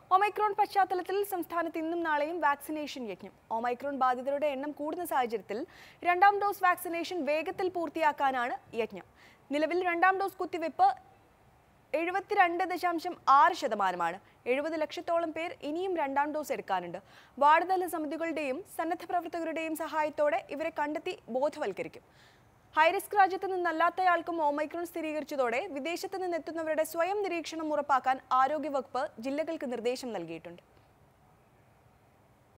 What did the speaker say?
omicron പശ്ചാത്തലത്തിൽ സംസ്ഥാനത്ത് ഇന്നും നാളെയും വാക്സിനേഷൻ യജ്ഞം ഒമൈക്രോൺ ബാധിതരുടെ എണ്ണം കൂടുന്ന സാഹചര്യത്തിൽ രണ്ടാം ഡോസ് വാക്സിനേഷൻ വേഗത്തിൽ പൂർത്തിയാക്കാനാണ് യജ്ഞം നിലവിൽ രണ്ടാം ഡോസ് കുത്തിവെപ്പ് എഴുപത്തിരണ്ട് ദശാംശം ആറ് ശതമാനമാണ് എഴുപത് ലക്ഷത്തോളം പേർ ഇനിയും രണ്ടാം ഡോസ് എടുക്കാനുണ്ട് വാർഡ് തല സമിതികളുടെയും സന്നദ്ധ പ്രവർത്തകരുടെയും സഹായത്തോടെ ഇവരെ കണ്ടെത്തി ബോധവൽക്കരിക്കും ഹൈറിസ്ക് രാജ്യത്ത് നിന്നല്ലാത്തയാൾക്കും ഓമൈക്രോൺ സ്ഥിരീകരിച്ചതോടെ വിദേശത്ത് നിന്നെത്തുന്നവരുടെ സ്വയം നിരീക്ഷണം ഉറപ്പാക്കാൻ ആരോഗ്യവകുപ്പ് ജില്ലകൾക്ക് നിർദ്ദേശം നൽകിയിട്ടുണ്ട്